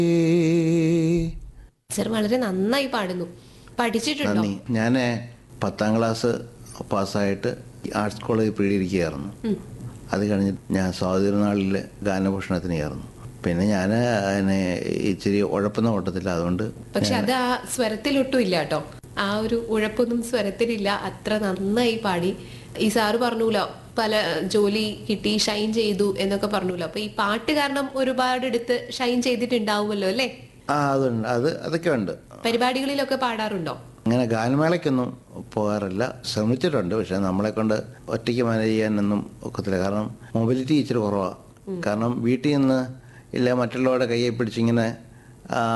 sir വളരെ നന്നായി പാടുന്നു പഠിച്ചിട്ടുണ്ടോ നന്ദി ഞാൻ പത്താം ക്ലാസ് പാസ്സായിട്ട് ആർട്സ് കോളേജിൽ പീഡിയിരിക്കുകയായിരുന്നു അത് കഴിഞ്ഞിട്ട് ഞാൻ സ്വാതിരുനാളിൽ ഗാനഭൂഷണത്തിന് ചേർന്നു പിന്നെ ഞാൻ അതിനെ ഇച്ചിരി ഉഴപ്പുന്ന ഓട്ടത്തില്ല അതുകൊണ്ട് പക്ഷെ അത് ആ സ്വരത്തിലൊട്ടും ഇല്ല കേട്ടോ ആ ഒരു ഉഴപ്പൊന്നും സ്വരത്തിലില്ല അത്ര നന്നായി പാടി ഈ സാറ് പറഞ്ഞൂലോ പല ജോലി കിട്ടി ഷൈൻ ചെയ്തു എന്നൊക്കെ പറഞ്ഞൂലോ അപ്പൊ ഈ പാട്ട് കാരണം ഒരുപാട് എടുത്ത് ഷൈൻ ചെയ്തിട്ടുണ്ടാവുമല്ലോ അല്ലേ ആ അതുണ്ട് അത് അതൊക്കെ ഉണ്ട് പരിപാടികളിലൊക്കെ പാടാറുണ്ടോ അങ്ങനെ ഗാനമേളയ്ക്കൊന്നും പോകാറില്ല ശ്രമിച്ചിട്ടുണ്ട് പക്ഷെ നമ്മളെ കൊണ്ട് ഒറ്റയ്ക്ക് മാനേജ് ചെയ്യാനൊന്നും ഒക്കത്തില്ല കാരണം മൊബിലിറ്റി ഇച്ചിരി കുറവാണ് കാരണം വീട്ടിൽ നിന്ന് ഇല്ല മറ്റുള്ളവരുടെ കയ്യെ പിടിച്ചിങ്ങനെ ആ,